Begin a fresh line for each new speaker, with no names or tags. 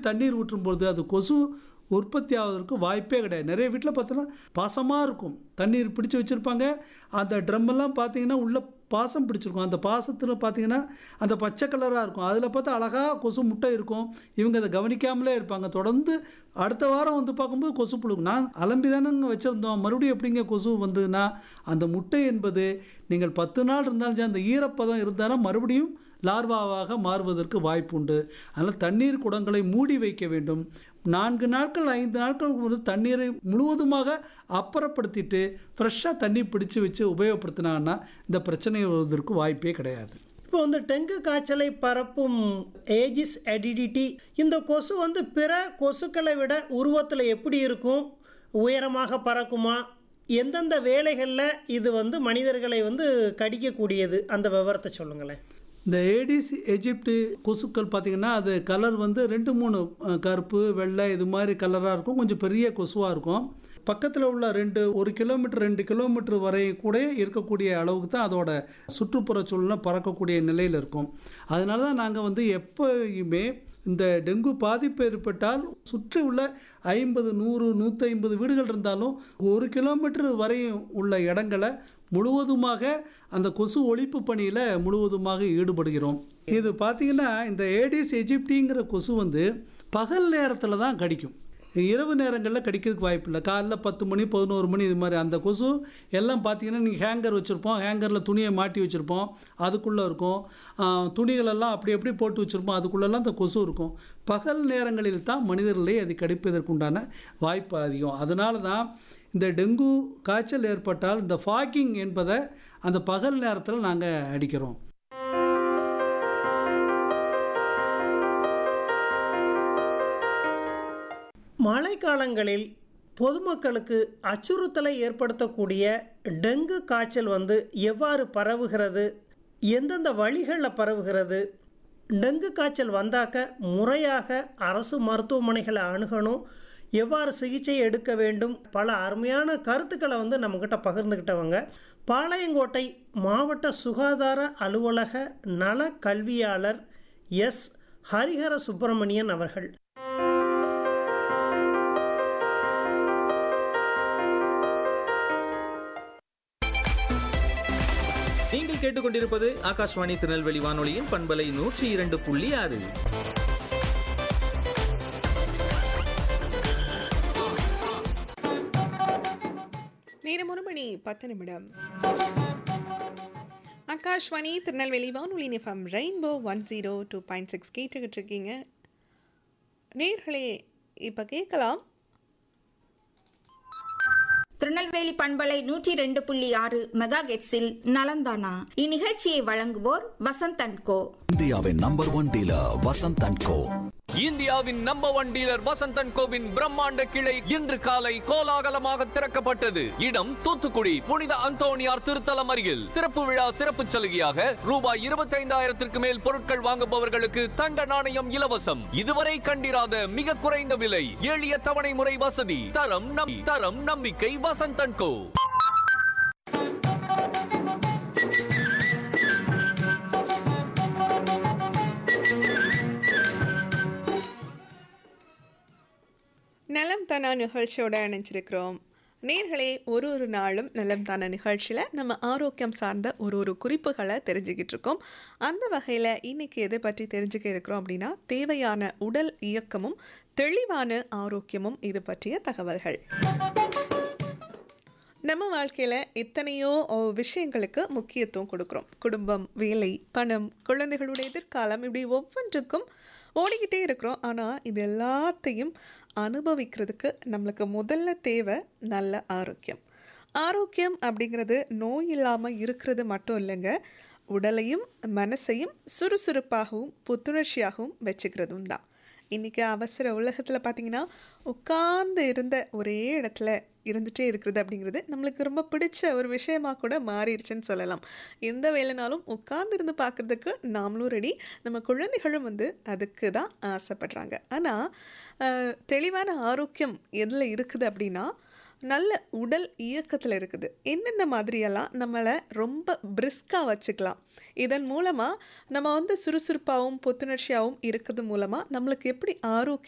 தண்ணீர் ஊற்றும்போது அது கொசு உற்பத்தி ஆவதற்கு வாய்ப்பே கிடையாது நிறைய வீட்டில் பார்த்தோன்னா பாசமாக இருக்கும் தண்ணீர் பிடிச்சி வச்சுருப்பாங்க அந்த ட்ரம்மெல்லாம் பார்த்தீங்கன்னா உள்ளே பாசம் பிடிச்சிருக்கும் அந்த பாசத்தில் பார்த்தீங்கன்னா அந்த பச்சை கலராக இருக்கும் அதில் பார்த்தா அழகாக கொசு முட்டை இருக்கும் இவங்க அதை கவனிக்காமலே இருப்பாங்க தொடர்ந்து அடுத்த வாரம் வந்து பார்க்கும்போது கொசு புழுகும் நான் அலம்பி தானேங்க வச்சுருந்தோம் மறுபடியும் எப்படிங்க கொசு வந்ததுன்னா அந்த முட்டை என்பது நீங்கள் பத்து நாள் இருந்தாலும் சரி, அந்த ஈரப்பதம் இருந்தாலும் மறுபடியும் லார்வாவாக மாறுவதற்கு வாய்ப்பு உண்டு அதனால் தண்ணீர் குடங்களை மூடி வைக்க வேண்டும் நான்கு நாட்கள் ஐந்து நாட்கள் வந்து தண்ணீரை முழுவதுமாக அப்புறப்படுத்திட்டு ஃப்ரெஷ்ஷாக தண்ணி பிடிச்சு வச்சு உபயோகப்படுத்தினாங்கன்னா இந்த பிரச்சனை வருவதற்கு வாய்ப்பே கிடையாது
இப்போ வந்து டெங்கு காய்ச்சலை பரப்பும் ஏஜிஸ் அடிடிட்டி இந்த கொசு வந்து பிற கொசுக்களை விட உருவத்தில் எப்படி இருக்கும் உயரமாக பறக்குமா எந்தெந்த வேலைகளில் இது வந்து மனிதர்களை வந்து கடிக்கக்கூடியது அந்த விவரத்தை சொல்லுங்களேன்
இந்த ஏடிஸ் எஜிப்டு கொசுக்கள் பார்த்திங்கன்னா அது கலர் வந்து ரெண்டு மூணு அஹ், கருப்பு வெள்ளை இது மாதிரி கலராக இருக்கும் கொஞ்சம் பெரிய கொசுவாக இருக்கும் பக்கத்தில் உள்ள ரெண்டு ஒரு கிலோமீட்டர் ரெண்டு கிலோமீட்டர் வரை கூட இருக்கக்கூடிய அளவுக்கு தான் அதோட சுற்றுப்புற சூழ்நிலை பறக்கக்கூடிய நிலையில் இருக்கும் அதனால தான் நாங்கள் வந்து எப்பயுமே இந்த டெங்கு பாதிப்பு ஏற்பட்டால் சுற்றி உள்ள ஐம்பது நூறு நூற்றி ஐம்பது வீடுகள் இருந்தாலும் ஒரு கிலோமீட்டர் வரையும் உள்ள இடங்களை முழுவதுமாக அந்த கொசு ஒழிப்பு பணியில் முழுவதுமாக ஈடுபடுகிறோம் இது பார்த்தீங்கன்னா இந்த ஏடிஸ் எஜிப்டிங்கிற கொசு வந்து பகல் நேரத்தில் தான் கடிக்கும் இரவு நேரங்களில் கடிக்கிறதுக்கு வாய்ப்பு இல்லை காலைல பத்து மணி பதினோரு மணி இது மாதிரி அந்த கொசு எல்லாம் பார்த்தீங்கன்னா நீங்கள் ஹேங்கர் வச்சுருப்போம் ஹேங்கரில் துணியை மாட்டி வச்சுருப்போம் அதுக்குள்ளே இருக்கும் ஆ, துணிகளெல்லாம் அப்படி அப்படி போட்டு வச்சுருப்போம் அதுக்குள்ளெல்லாம் அந்த கொசு இருக்கும் பகல் நேரங்களில் தான் மனிதர்களை அது கடிப்பதற்குண்டான வாய்ப்பு அதிகம் அதனால தான் இந்த டெங்கு காய்ச்சல் ஏற்பட்டால் இந்த ஃபாக்கிங் என்பதை அந்த பகல் நேரத்தில் நாங்கள் அடிக்கிறோம்
மழைக்காலங்களில் பொதுமக்களுக்கு அச்சுறுத்தலை ஏற்படுத்தக்கூடிய டெங்கு காய்ச்சல் வந்து எவ்வாறு பரவுகிறது எந்தெந்த வழிகளில் பரவுகிறது டெங்கு காய்ச்சல் வந்தாக்க முறையாக அரசு மருத்துவமனைகளை அணுகணும் எவ்வாறு சிகிச்சை எடுக்க வேண்டும் பல அருமையான கருத்துக்களை வந்து நம்மக்கிட்ட பகிர்ந்துக்கிட்டவங்க பாளையங்கோட்டை மாவட்ட சுகாதார அலுவலக நல கல்வியாளர் எஸ் ஹரிஹர சுப்பிரமணியன் அவர்கள்
நீங்கள் கேட்டுக்கொண்டிருப்பது ஆகாஷ்வாணி திருநெல்வேலி வானொலியின் பண்பலை நூற்றி இரண்டு புள்ளி ஆறு
நேரம் ஒரு மணி பத்து நிமிடம் ஆகாஷ்வாணி திருநெல்வேலி வானொலி நிஃபம் rainbow one zero two point six கேட்டுக்கிட்டு இருக்கீங்க நேர்களே இப்போ கேட்கலாம்
திருநெல்வேலி பண்பலை நூற்றி ரெண்டு புள்ளி ஆறு மெகா கெட்ஸில் நலந்தானா இந்நிகழ்ச்சியை வழங்குவோர் வசந்த் அண்ட் கோ
இந்தியாவின் number one dealer Vasanth and Co
இந்தியாவின் நம்பர் ஒன் டீலர் வசந்தன் கோவின் பிரம்மாண்ட கிளை இன்று காலை கோலாகலமாக திறக்கப்பட்டது இடம் தூத்துக்குடி புனித அந்தோணியார் திருத்தலம் அருகில் திறப்பு விழா சிறப்பு சலுகையாக ரூபாய் இருபத்தைந்தாயிரத்திற்கு மேல் பொருட்கள் வாங்குபவர்களுக்கு தங்க நாணயம் இலவசம் இதுவரை கண்டிராத மிக குறைந்த விலை எளிய தவணை முறை வசதி தரம் நம் தரம் நம்பிக்கை வசந்தன் கோ
நலம் தானா நிகழ்ச்சியோட இணைஞ்சிருக்கிறோம் நேர்களே ஒரு ஒரு நாளும் நலம் தான நிகழ்ச்சியில் நம்ம ஆரோக்கியம் சார்ந்த ஒரு ஒரு குறிப்புகளை தெரிஞ்சுக்கிட்டு இருக்கோம் அந்த வகையில் இன்னைக்கு எதை பற்றி தெரிஞ்சுக்க இருக்கிறோம் அப்படின்னா தேவையான உடல் இயக்கமும் தெளிவான ஆரோக்கியமும் இது பற்றிய தகவல்கள் நம்ம வாழ்க்கையில் எத்தனையோ ஓ, விஷயங்களுக்கு முக்கியத்துவம் கொடுக்குறோம் குடும்பம் வேலை பணம் குழந்தைகளோட எதிர்காலம் இப்படி ஒவ்வொன்றுக்கும் ஓடிக்கிட்டே இருக்கிறோம் ஆனால் இது எல்லாத்தையும் அனுபவிக்கிறதுக்கு நம்மளுக்கு முதல்ல தேவை நல்ல ஆரோக்கியம் ஆரோக்கியம் அப்படிங்கிறது நோய் இல்லாமல் இருக்கிறது மட்டும் இல்லைங்க உடலையும் மனசையும் சுறுசுறுப்பாகவும் புத்துணர்ச்சியாகவும் வச்சுக்கிறதும் தான் இன்றைக்கி அவசர உலகத்தில் பார்த்தீங்கன்னா உட்கார்ந்து இருந்த ஒரே இடத்துல இருந்துகிட்டே இருக்கிறது அப்படிங்கிறது நம்மளுக்கு ரொம்ப பிடிச்ச ஒரு விஷயமா கூட மாறிடுச்சுன்னு சொல்லலாம் எந்த வேலைனாலும் உட்கார்ந்து இருந்து பார்க்குறதுக்கு நாமளும் ரெடி நம்ம குழந்தைகளும் வந்து அதுக்கு தான் ஆசைப்படுறாங்க ஆனால் தெளிவான ஆரோக்கியம் எதில் இருக்குது அப்படின்னா நல்ல உடல் இயக்கத்தில் இருக்குது எந்தெந்த மாதிரியெல்லாம் நம்மளை ரொம்ப பிரிஸ்காக வச்சுக்கலாம் இதன் மூலமாக நம்ம வந்து சுறுசுறுப்பாகவும் புத்துணர்ச்சியாகவும் இருக்கிறது மூலமாக நம்மளுக்கு எப்படி ஆரோக்கியம்